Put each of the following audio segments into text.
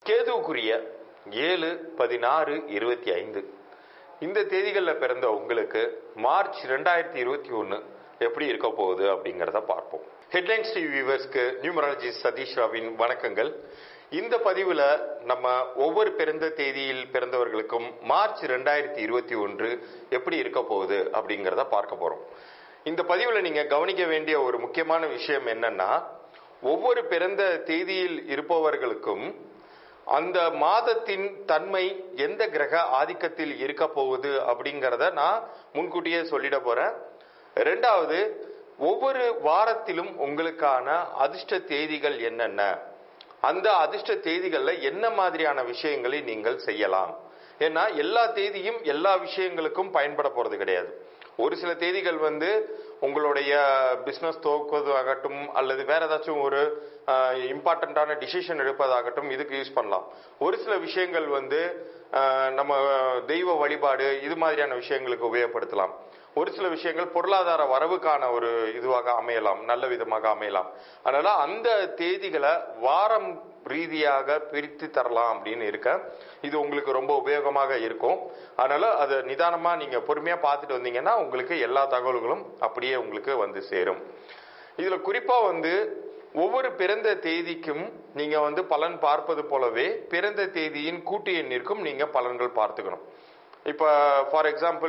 கேதுவுக்குரிய ஏழு பதினாறு இருபத்தி ஐந்து இந்த தேதிகளில் பிறந்த உங்களுக்கு மார்ச் ரெண்டாயிரத்தி இருபத்தி ஒன்று எப்படி இருக்க போகுது அப்படிங்கிறத பார்ப்போம் ஹெட்லைன்ஸ் டிவி வியூவர்ஸ்க்கு நியூமராலஜிஸ்ட் சதீஷ் ராவின் வணக்கங்கள் இந்த பதிவில் நம்ம ஒவ்வொரு பிறந்த தேதியில் பிறந்தவர்களுக்கும் மார்ச் ரெண்டாயிரத்தி இருபத்தி ஒன்று எப்படி இருக்க போகுது அப்படிங்கிறத பார்க்க போகிறோம் இந்த பதிவில் நீங்கள் கவனிக்க வேண்டிய ஒரு முக்கியமான விஷயம் என்னன்னா ஒவ்வொரு பிறந்த தேதியில் இருப்பவர்களுக்கும் அந்த மாதத்தின் தன்மை எந்த கிரக ஆதிக்கத்தில் இருக்க போகுது அப்படிங்கிறத நான் முன்கூட்டியே சொல்லிட போறேன் ரெண்டாவது ஒவ்வொரு வாரத்திலும் உங்களுக்கான அதிர்ஷ்ட தேதிகள் என்னென்ன அந்த அதிர்ஷ்ட தேதிகள்ல என்ன மாதிரியான விஷயங்களை நீங்கள் செய்யலாம் ஏன்னா எல்லா தேதியும் எல்லா விஷயங்களுக்கும் பயன்பட போறது கிடையாது ஒரு சில தேதிகள் வந்து உங்களுடைய பிஸ்னஸ் துவக்குவதாகட்டும் அல்லது வேற ஏதாச்சும் ஒரு இம்பார்ட்டண்ட்டான டிசிஷன் எடுப்பதாகட்டும் இதுக்கு யூஸ் பண்ணலாம் ஒரு சில விஷயங்கள் வந்து ஆஹ், நம்ம தெய்வ வழிபாடு இது மாதிரியான விஷயங்களுக்கு உபயோகப்படுத்தலாம் ஒரு சில விஷயங்கள் பொருளாதார வரவுக்கான ஒரு இதுவாக அமையலாம் நல்ல விதமாக அமையலாம் அதனால அந்த தேதிகளை வாரம் ரீதியாக பிரித்து தரலாம் அப்படின்னு இருக்க இது உங்களுக்கு ரொம்ப உபயோகமாக இருக்கும் அதனால அதை நிதானமா நீங்க பொறுமையா பார்த்துட்டு வந்தீங்கன்னா உங்களுக்கு எல்லா தகவல்களும் அப்படியே உங்களுக்கு வந்து சேரும் இதுல குறிப்பா வந்து ஒவ்வொரு பிறந்த தேதிக்கும் நீங்க வந்து பலன் பார்ப்பது போலவே பிறந்த தேதியின் கூட்டு எண்ணிற்கும் நீங்க பலன்கள் பார்த்துக்கணும் இப்போ ஃபார் எக்ஸாம்பிள்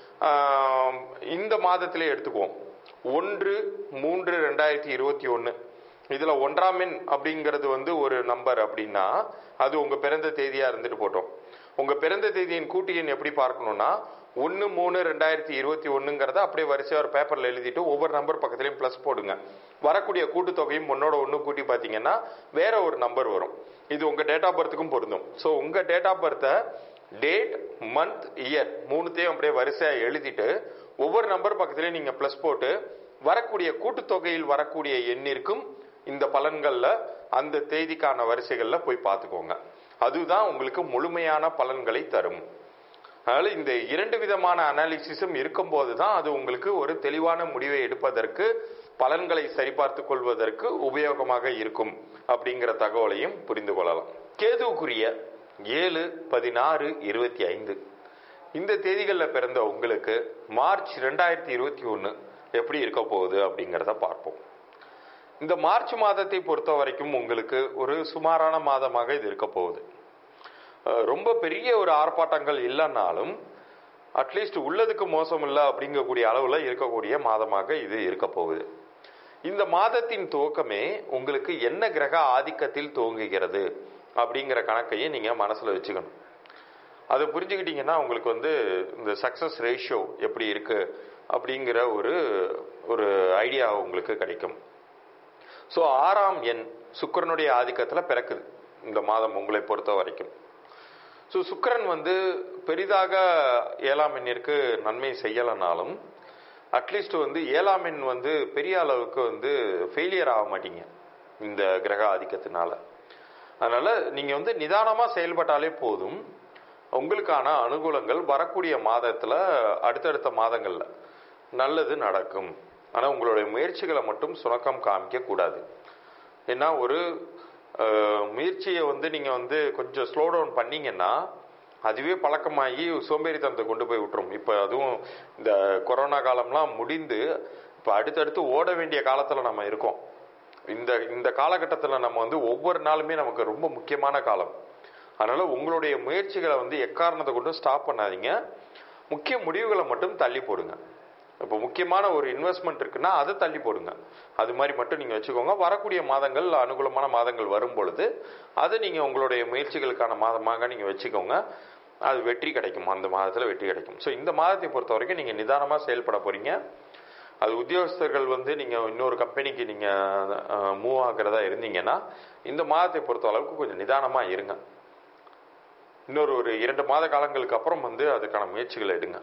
இந்த மாதத்திலே எடுத்துக்குவோம் ஒன்று மூன்று ரெண்டாயிரத்தி இருபத்தி ஒன்று இதில் ஒன்றாம் எண் அப்படிங்கிறது வந்து ஒரு நம்பர் அப்படின்னா அது உங்கள் பிறந்த தேதியாக இருந்துட்டு போட்டோம் உங்கள் பிறந்த தேதியின் கூட்டு எண் எப்படி பார்க்கணும்னா ஒன்று மூணு ரெண்டாயிரத்தி இருபத்தி ஒன்றுங்கிறத அப்படியே வரிசையாக ஒரு பேப்பரில் எழுதிட்டு ஒவ்வொரு நம்பர் பக்கத்துலையும் ப்ளஸ் போடுங்க வரக்கூடிய கூட்டுத்தொகையும் ஒன்னோட ஒன்று கூட்டி பார்த்தீங்கன்னா வேற ஒரு நம்பர் வரும் இது உங்கள் டேட் ஆஃப் பர்த்துக்கும் பொருந்தும் ஸோ உங்கள் டேட் ஆஃப் பர்த்தை டேட் மந்த் இயர் மூணுத்தையும் அப்படியே வரிசையாக எழுதிட்டு ஒவ்வொரு நம்பர் பக்கத்துலையும் நீங்கள் ப்ளஸ் போட்டு வரக்கூடிய கூட்டுத்தொகையில் வரக்கூடிய எண்ணிற்கும் இந்த பலன்களில் அந்த தேதிக்கான வரிசைகளில் போய் பார்த்துக்கோங்க அதுதான் உங்களுக்கு முழுமையான பலன்களை தரும் அதனால இந்த இரண்டு விதமான அனாலிசிஸும் இருக்கும்போது தான் அது உங்களுக்கு ஒரு தெளிவான முடிவை எடுப்பதற்கு பலன்களை சரிபார்த்து கொள்வதற்கு உபயோகமாக இருக்கும் அப்படிங்கிற தகவலையும் புரிந்து கொள்ளலாம் கேதுவுக்குரிய ஏழு பதினாறு இருபத்தி ஐந்து இந்த தேதிகளில் பிறந்த உங்களுக்கு மார்ச் ரெண்டாயிரத்தி இருபத்தி ஒன்று எப்படி இருக்க போகுது அப்படிங்கிறத பார்ப்போம் இந்த மார்ச் மாதத்தை பொறுத்த வரைக்கும் உங்களுக்கு ஒரு சுமாரான மாதமாக இது இருக்க போகுது அஹ் ரொம்ப பெரிய ஒரு ஆர்ப்பாட்டங்கள் இல்லைன்னாலும் அட்லீஸ்ட் உள்ளதுக்கு மோசம் இல்லை அப்படிங்கக்கூடிய அளவில் இருக்கக்கூடிய மாதமாக இது இருக்க போகுது இந்த மாதத்தின் துவக்கமே உங்களுக்கு என்ன கிரக ஆதிக்கத்தில் துவங்குகிறது அப்படிங்கிற கணக்கையும் நீங்கள் மனசில் வச்சுக்கணும் அதை புரிஞ்சுக்கிட்டீங்கன்னா உங்களுக்கு வந்து இந்த சக்ஸஸ் ரேஷியோ எப்படி இருக்கு அப்படிங்கிற ஒரு ஒரு ஐடியா உங்களுக்கு கிடைக்கும் ஸோ ஆறாம் எண் சுக்கிரனுடைய ஆதிக்கத்தில் பிறக்குது இந்த மாதம் உங்களை பொறுத்த வரைக்கும் ஸோ சுக்கிரன் வந்து பெரிதாக ஏழாம் எண்ணிற்கு நன்மை செய்யலைனாலும் அட்லீஸ்ட் வந்து ஏழாம் எண் வந்து பெரிய அளவுக்கு வந்து ஃபெயிலியர் ஆக மாட்டீங்க இந்த கிரக ஆதிக்கத்தினால அதனால நீங்க வந்து நிதானமா செயல்பட்டாலே போதும் உங்களுக்கான அனுகூலங்கள் வரக்கூடிய மாதத்துல அடுத்தடுத்த மாதங்கள்ல நல்லது நடக்கும் ஆனா உங்களுடைய முயற்சிகளை மட்டும் சுணக்கம் காமிக்க கூடாது ஏன்னா ஒரு அஹ், முயற்சியை வந்து நீங்க வந்து கொஞ்சம் ஸ்லோ டவுன் பண்ணீங்கன்னா அதுவே பழக்கமாகி சோம்பேறித்தனத்தை கொண்டு போய் விட்டுரும் இப்போ அதுவும் இந்த கொரோனா காலம்லாம் முடிந்து இப்போ அடுத்தடுத்து ஓட வேண்டிய காலத்தில் நம்ம இருக்கோம் இந்த இந்த காலகட்டத்தில் நம்ம வந்து ஒவ்வொரு நாளுமே நமக்கு ரொம்ப முக்கியமான காலம் அதனால உங்களுடைய முயற்சிகளை வந்து எக்காரணத்தை கொண்டு ஸ்டாப் பண்ணாதீங்க முக்கிய முடிவுகளை மட்டும் தள்ளி போடுங்க இப்போ முக்கியமான ஒரு இன்வெஸ்ட்மெண்ட் இருக்குன்னா அதை தள்ளி போடுங்க அது மாதிரி மட்டும் நீங்கள் வச்சுக்கோங்க வரக்கூடிய மாதங்கள் அனுகூலமான மாதங்கள் வரும் பொழுது அதை நீங்கள் உங்களுடைய முயற்சிகளுக்கான மாதமாக நீங்கள் வச்சுக்கோங்க அது வெற்றி கிடைக்கும் அந்த மாதத்தில் வெற்றி கிடைக்கும் ஸோ இந்த மாதத்தை பொறுத்த வரைக்கும் நீங்கள் நிதானமாக செயல்பட போறீங்க அது உத்தியோகஸ்தர்கள் வந்து நீங்கள் இன்னொரு கம்பெனிக்கு நீங்கள் மூவ் ஆகிறதா இருந்தீங்கன்னா இந்த மாதத்தை பொறுத்த அளவுக்கு கொஞ்சம் நிதானமாக இருங்க இன்னொரு ஒரு இரண்டு மாத காலங்களுக்கு அப்புறம் வந்து அதுக்கான முயற்சிகளை எடுங்க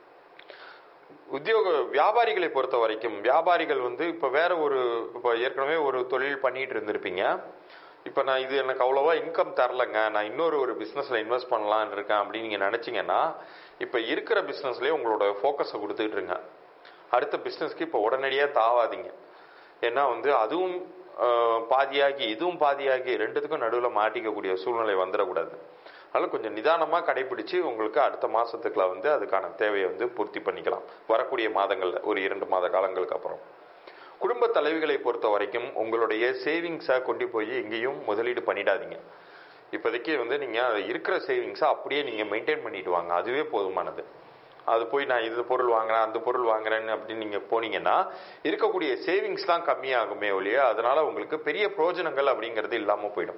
உத்தியோக வியாபாரிகளை பொறுத்த வரைக்கும் வியாபாரிகள் வந்து இப்போ வேற ஒரு இப்போ ஏற்கனவே ஒரு தொழில் பண்ணிட்டு இருந்திருப்பீங்க இப்போ நான் இது எனக்கு அவ்வளோவா இன்கம் தரலைங்க நான் இன்னொரு ஒரு பிஸ்னஸில் இன்வெஸ்ட் பண்ணலான்னு இருக்கேன் அப்படின்னு நீங்கள் நினச்சிங்கன்னா இப்போ இருக்கிற பிஸ்னஸ்லேயே உங்களோட ஃபோக்கஸை கொடுத்துட்டு இருங்க அடுத்த பிஸ்னஸ்க்கு இப்போ உடனடியாக தாவாதீங்க ஏன்னா வந்து அதுவும் அஹ், பாதியாகி இதுவும் பாதியாகி ரெண்டுத்துக்கும் நடுவில் மாட்டிக்கக்கூடிய சூழ்நிலை வந்துடக்கூடாது அதனால கொஞ்சம் நிதானமா கடைபிடிச்சு உங்களுக்கு அடுத்த மாசத்துக்குள்ள வந்து அதுக்கான தேவையை வந்து பூர்த்தி பண்ணிக்கலாம் வரக்கூடிய மாதங்கள்ல ஒரு இரண்டு மாத காலங்களுக்கு அப்புறம் குடும்ப தலைவிகளை பொறுத்த வரைக்கும் உங்களுடைய சேவிங்ஸை கொண்டு போய் எங்கேயும் முதலீடு பண்ணிடாதீங்க இப்போதைக்கு வந்து நீங்க அது இருக்கிற சேவிங்ஸை அப்படியே நீங்க மெயின்டைன் பண்ணிட்டு வாங்க அதுவே போதுமானது அது போய் நான் இது பொருள் வாங்குறேன் அந்த பொருள் வாங்குறேன்னு அப்படின்னு நீங்க போனீங்கன்னா இருக்கக்கூடிய சேவிங்ஸ் தான் கம்மியாகுமே ஒழிய அதனால உங்களுக்கு பெரிய பிரயோஜனங்கள் அப்படிங்கிறது இல்லாம போயிடும்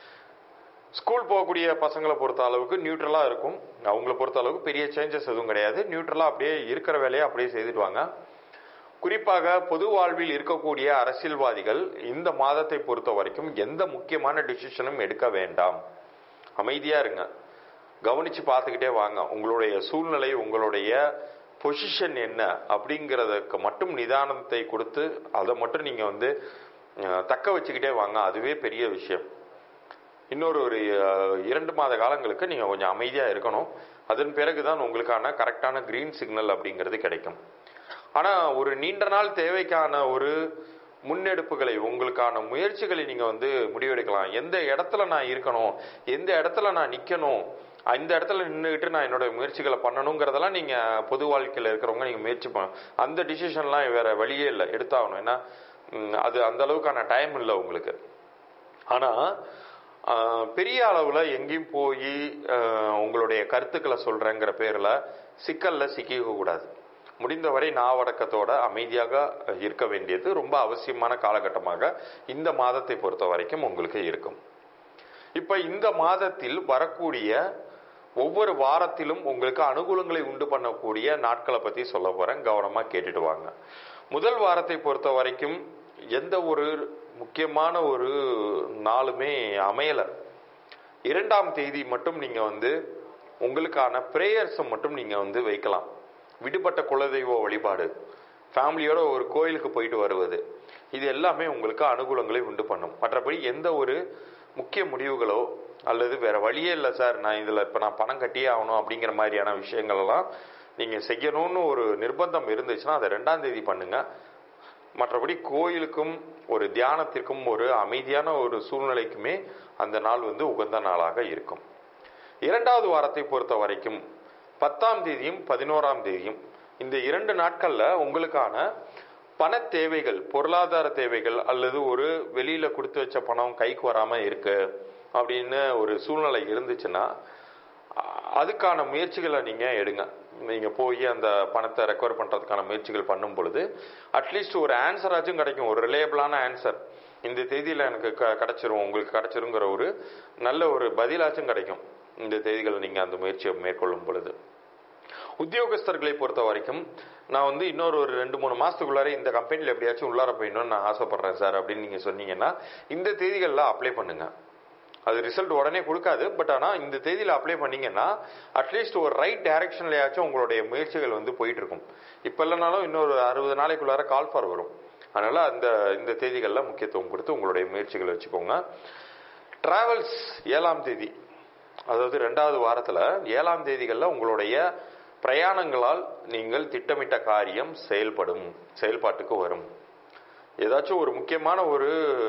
ஸ்கூல் போகக்கூடிய பசங்களை பொறுத்த அளவுக்கு நியூட்ரலா இருக்கும் அவங்கள பொறுத்த அளவுக்கு பெரிய சேஞ்சஸ் எதுவும் கிடையாது நியூட்ரலா அப்படியே இருக்கிற வேலையை அப்படியே செய்துட்டு வாங்க குறிப்பாக பொது வாழ்வில் இருக்கக்கூடிய அரசியல்வாதிகள் இந்த மாதத்தை பொறுத்த வரைக்கும் எந்த முக்கியமான டிசிஷனும் எடுக்க வேண்டாம் அமைதியா இருங்க கவனிச்சு பார்த்துக்கிட்டே வாங்க உங்களுடைய சூழ்நிலை உங்களுடைய பொசிஷன் என்ன அப்படிங்கிறதுக்கு மட்டும் நிதானத்தை கொடுத்து அதை மட்டும் நீங்க வந்து அஹ், தக்க வச்சுக்கிட்டே வாங்க அதுவே பெரிய விஷயம் இன்னொரு ஒரு அஹ், இரண்டு மாத காலங்களுக்கு நீங்க கொஞ்சம் அமைதியா இருக்கணும் அதன் பிறகுதான் உங்களுக்கான கரெக்டான கிரீன் சிக்னல் அப்படிங்கிறது கிடைக்கும் ஆனா ஒரு நீண்ட நாள் தேவைக்கான ஒரு முன்னெடுப்புகளை உங்களுக்கான முயற்சிகளை நீங்க வந்து முடிவெடுக்கலாம் எந்த இடத்துல நான் இருக்கணும் எந்த இடத்துல நான் நிக்கணும் அந்த இடத்துல நின்றுக்கிட்டு நான் என்னோட முயற்சிகளை பண்ணணுங்கிறதெல்லாம் நீங்க பொது வாழ்க்கையில இருக்கிறவங்க நீங்க முயற்சி பண்ண அந்த டிசிஷன்லாம் வேற வழியே இல்லை எடுத்தாகணும் ஏன்னா ம், அது அந்த அளவுக்கான டைம் இல்லை உங்களுக்கு ஆனா ஆஹ், பெரிய அளவுல எங்கேயும் போய் உங்களுடைய கருத்துக்களை சொல்றேங்கிற பேர்ல சிக்கல்ல சிக்கிக்க கூடாது முடிந்தவரை நாவடக்கத்தோட அமைதியாக இருக்க வேண்டியது ரொம்ப அவசியமான காலகட்டமாக இந்த மாதத்தை பொறுத்த வரைக்கும் உங்களுக்கு இருக்கும் இப்ப இந்த மாதத்தில் வரக்கூடிய ஒவ்வொரு வாரத்திலும் உங்களுக்கு அனுகூலங்களை உண்டு பண்ணக்கூடிய நாட்களை பத்தி சொல்ல போறேன் கவனமா கேட்டுட்டு வாங்க முதல் வாரத்தை பொறுத்த வரைக்கும் எந்த ஒரு முக்கியமான ஒரு நாளுமே அமையல இரண்டாம் தேதி மட்டும் நீங்க வந்து உங்களுக்கான பிரேயர்ஸை மட்டும் நீங்க வந்து வைக்கலாம் விடுபட்ட குலதெய்வ வழிபாடு ஃபேமிலியோட ஒரு கோயிலுக்கு போயிட்டு வருவது இது எல்லாமே உங்களுக்கு அனுகூலங்களை உண்டு பண்ணும் மற்றபடி எந்த ஒரு முக்கிய முடிவுகளோ அல்லது வேற வழியே இல்லை சார் நான் இதுல இப்ப நான் பணம் கட்டியே ஆகணும் அப்படிங்கிற மாதிரியான விஷயங்கள் எல்லாம் நீங்க செய்யணும்னு ஒரு நிர்பந்தம் இருந்துச்சுன்னா அதை ரெண்டாம் தேதி பண்ணுங்க மற்றபடி கோயிலுக்கும் ஒரு தியானத்திற்கும் ஒரு அமைதியான ஒரு சூழ்நிலைக்குமே அந்த நாள் வந்து உகந்த நாளாக இருக்கும் இரண்டாவது வாரத்தை பொறுத்த வரைக்கும் பத்தாம் தேதியும் பதினோராம் தேதியும் இந்த இரண்டு நாட்கள்ல உங்களுக்கான பண தேவைகள் பொருளாதார தேவைகள் அல்லது ஒரு வெளியில கொடுத்து வச்ச பணம் கைக்கு வராம இருக்கு அப்படின்னு ஒரு சூழ்நிலை இருந்துச்சுன்னா அ- அதுக்கான முயற்சிகளை நீங்க எடுங்க நீங்க போய் அந்த பணத்தை ரெக்கவர் பண்றதுக்கான முயற்சிகள் பண்ணும் பொழுது அட்லீஸ்ட் ஒரு ஆன்சராச்சும் கிடைக்கும் ஒரு ரிலேபிளான ஆன்சர் இந்த தேதியில எனக்கு க- கிடைச்சிரும் உங்களுக்கு கிடைச்சிருங்கிற ஒரு நல்ல ஒரு பதிலாச்சும் கிடைக்கும் இந்த தேதிகளை நீங்க அந்த முயற்சியை மேற்கொள்ளும் பொழுது உத்தியோகஸ்தர்களை பொறுத்த வரைக்கும் நான் வந்து இன்னொரு ஒரு ரெண்டு மூணு மாசத்துக்குள்ளார இந்த கம்பெனில எப்படியாச்சும் உள்ளார போயிடணும்னு நான் ஆசைப்படுறேன் சார் அப்படின்னு நீங்க சொன்னீங்கன்னா இந்த தேதிகளில் அப்ளை பண்ணுங்க அது ரிசல்ட் உடனே கொடுக்காது பட் ஆனா இந்த தேதியில அப்ளை பண்ணீங்கன்னா அட்லீஸ்ட் ஒரு ரைட் டைரக்ஷன்லயாச்சும் உங்களுடைய முயற்சிகள் வந்து போயிட்டு இருக்கும் இப்ப இல்லைனாலும் இன்னொரு அறுபது நாளைக்குள்ளார கால் ஃபார் வரும் அதனால அந்த இந்த தேதிகள்ல முக்கியத்துவம் கொடுத்து உங்களுடைய முயற்சிகளை வச்சுக்கோங்க டிராவல்ஸ் ஏழாம் தேதி அதாவது ரெண்டாவது வாரத்துல ஏழாம் தேதிகள்ல உங்களுடைய பிரயாணங்களால் நீங்கள் திட்டமிட்ட காரியம் செயல்படும் செயல்பாட்டுக்கு வரும் ஏதாச்சும் ஒரு முக்கியமான ஒரு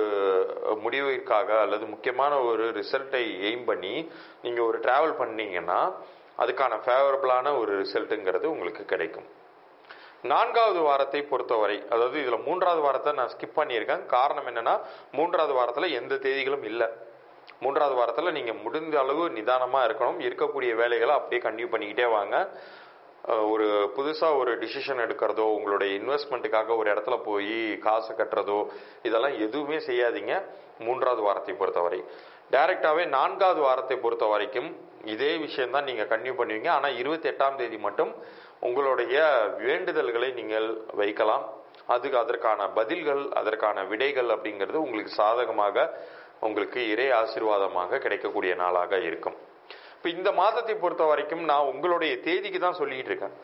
முடிவிற்காக அல்லது முக்கியமான ஒரு ரிசல்ட்டை எய்ம் பண்ணி நீங்க ஒரு டிராவல் பண்ணீங்கன்னா அதுக்கான ஃபேவரபிளான ஒரு ரிசல்ட்டுங்கிறது உங்களுக்கு கிடைக்கும் நான்காவது வாரத்தை பொறுத்தவரை அதாவது இதுல மூன்றாவது வாரத்தை நான் ஸ்கிப் பண்ணியிருக்கேன் காரணம் என்னன்னா மூன்றாவது வாரத்துல எந்த தேதிகளும் இல்லை மூன்றாவது வாரத்துல நீங்க முடிந்த அளவு நிதானமா இருக்கணும் இருக்கக்கூடிய வேலைகளை அப்படியே கண்டினியூ பண்ணிக்கிட்டே வாங்க அஹ் ஒரு புதுசா ஒரு டிசிஷன் எடுக்கிறதோ உங்களுடைய இன்வெஸ்ட்மெண்ட்டுக்காக ஒரு இடத்துல போய் காசு கட்டுறதோ இதெல்லாம் எதுவுமே செய்யாதீங்க மூன்றாவது வாரத்தை பொறுத்தவரை டைரக்டாவே நான்காவது வாரத்தை பொறுத்த வரைக்கும் இதே விஷயம் தான் நீங்க கன்டினியூ பண்ணுவீங்க ஆனா இருபத்தி எட்டாம் தேதி மட்டும் உங்களுடைய வேண்டுதல்களை நீங்கள் வைக்கலாம் அதுக்கு அதற்கான பதில்கள் அதற்கான விடைகள் அப்படிங்கிறது உங்களுக்கு சாதகமாக உங்களுக்கு இறை ஆசீர்வாதமாக கிடைக்கக்கூடிய நாளாக இருக்கும் இப்ப இந்த மாதத்தை பொறுத்த வரைக்கும் நான் உங்களுடைய தேதிக்கு தான் சொல்லிட்டு இருக்கேன்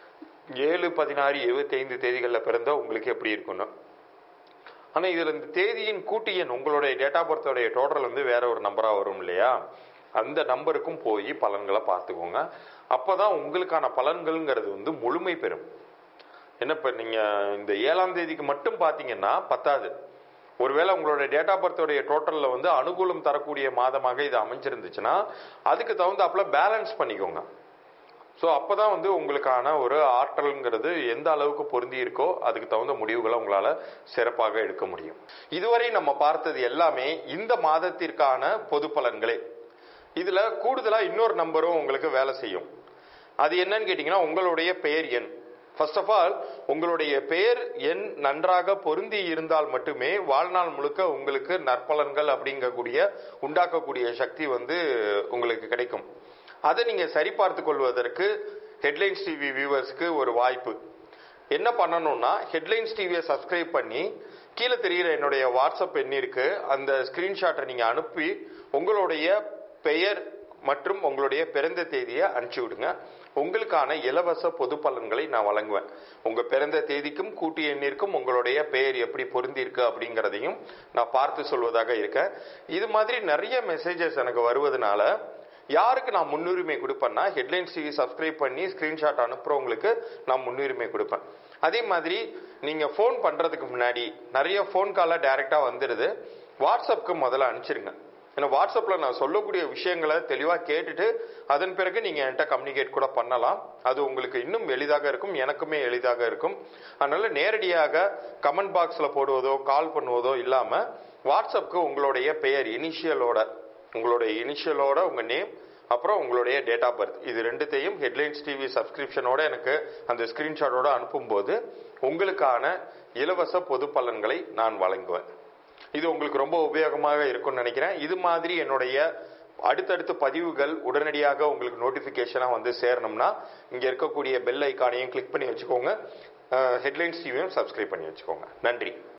ஏழு பதினாறு இருபத்தி ஐந்து தேதிகளில் பிறந்தா உங்களுக்கு எப்படி இருக்கும்னு ஆனா இதுல இந்த தேதியின் கூட்டு எண் உங்களுடைய டேட்டா பர்த்தோடைய டோட்டல் வந்து வேற ஒரு நம்பரா வரும் இல்லையா அந்த நம்பருக்கும் போய் பலன்களை பார்த்துக்கோங்க அப்பதான் உங்களுக்கான பலன்கள்ங்கிறது வந்து முழுமை பெறும் என்ன இப்ப நீங்க இந்த ஏழாம் தேதிக்கு மட்டும் பாத்தீங்கன்னா பத்தாது ஒருவேளை உங்களோட டேட் ஆஃப் பர்த்தோடைய டோட்டலில் வந்து அனுகூலம் தரக்கூடிய மாதமாக இது அமைஞ்சிருந்துச்சுன்னா அதுக்கு தகுந்தாப்புல பேலன்ஸ் பண்ணிக்கோங்க ஸோ அப்பதான் வந்து உங்களுக்கான ஒரு ஆற்றல்ங்கிறது எந்த அளவுக்கு பொருந்தி இருக்கோ அதுக்கு தகுந்த முடிவுகளை உங்களால சிறப்பாக எடுக்க முடியும் இதுவரை நம்ம பார்த்தது எல்லாமே இந்த மாதத்திற்கான பொது பலன்களே இதுல கூடுதலா இன்னொரு நம்பரும் உங்களுக்கு வேலை செய்யும் அது என்னன்னு கேட்டீங்கன்னா உங்களுடைய பெயர் எண் ஃபர்ஸ்ட் ஆஃப் ஆல் உங்களுடைய பெயர் எண் நன்றாக பொருந்தி இருந்தால் மட்டுமே வாழ்நாள் முழுக்க உங்களுக்கு நற்பலன்கள் அப்படிங்கக்கூடிய உண்டாக்கக்கூடிய சக்தி வந்து உங்களுக்கு கிடைக்கும் அதை நீங்க சரிபார்த்து கொள்வதற்கு ஹெட்லைன்ஸ் டிவி வியூவர்ஸ்க்கு ஒரு வாய்ப்பு என்ன பண்ணணும்னா ஹெட்லைன்ஸ் டிவியை சப்ஸ்கிரைப் பண்ணி கீழே தெரிகிற என்னுடைய வாட்ஸ்அப் எண்ணிற்கு அந்த ஸ்கிரீன்ஷாட்டை நீங்க அனுப்பி உங்களுடைய பெயர் மற்றும் உங்களுடைய பிறந்த தேதியை அனுப்பிச்சி விடுங்க உங்களுக்கான இலவச பொது பலன்களை நான் வழங்குவேன் உங்க பிறந்த தேதிக்கும் கூட்டு எண்ணிற்கும் உங்களுடைய பெயர் எப்படி பொருந்தி இருக்கு அப்படிங்கிறதையும் நான் பார்த்து சொல்வதாக இருக்கேன் இது மாதிரி நிறைய மெசேஜஸ் எனக்கு வருவதனால யாருக்கு நான் முன்னுரிமை கொடுப்பேன்னா ஹெட்லைன்ஸ் டிவி சப்ஸ்கிரைப் பண்ணி ஸ்கிரீன்ஷாட் அனுப்புறவங்களுக்கு நான் முன்னுரிமை கொடுப்பேன் அதே மாதிரி நீங்க ஃபோன் பண்றதுக்கு முன்னாடி நிறைய ஃபோன் கால டைரக்டா வந்துடுது வாட்ஸ்அப்க்கு முதல்ல அனுப்பிச்சிருங்க ஏன்னா வாட்ஸ்அப்ல நான் சொல்லக்கூடிய விஷயங்களை தெளிவா கேட்டுட்டு அதன் பிறகு நீங்க என்கிட்ட கம்யூனிகேட் கூட பண்ணலாம் அது உங்களுக்கு இன்னும் எளிதாக இருக்கும் எனக்குமே எளிதாக இருக்கும் அதனால நேரடியாக கமெண்ட் பாக்ஸ்ல போடுவதோ கால் பண்ணுவதோ இல்லாம வாட்ஸ்அப்க்கு உங்களுடைய பெயர் இனிஷியலோட உங்களுடைய இனிஷியலோட உங்க நேம் அப்புறம் உங்களுடைய டேட் ஆஃப் பர்த் இது ரெண்டுத்தையும் ஹெட்லைன்ஸ் டிவி சப்ஸ்கிரிப்ஷனோட எனக்கு அந்த ஸ்கிரீன்ஷாட்டோட அனுப்பும்போது உங்களுக்கான இலவச பொது பலன்களை நான் வழங்குவேன் இது உங்களுக்கு ரொம்ப உபயோகமாக இருக்கும்னு நினைக்கிறேன் இது மாதிரி என்னுடைய அடுத்தடுத்த பதிவுகள் உடனடியாக உங்களுக்கு நோட்டிபிகேஷனா வந்து சேரணும்னா இங்க இருக்கக்கூடிய பெல் ஐக்கானையும் கிளிக் பண்ணி வச்சுக்கோங்க ஹெட்லைன்ஸ் டிவியும் சப்ஸ்கிரைப் பண்ணி வச்சுக்கோங்க நன்றி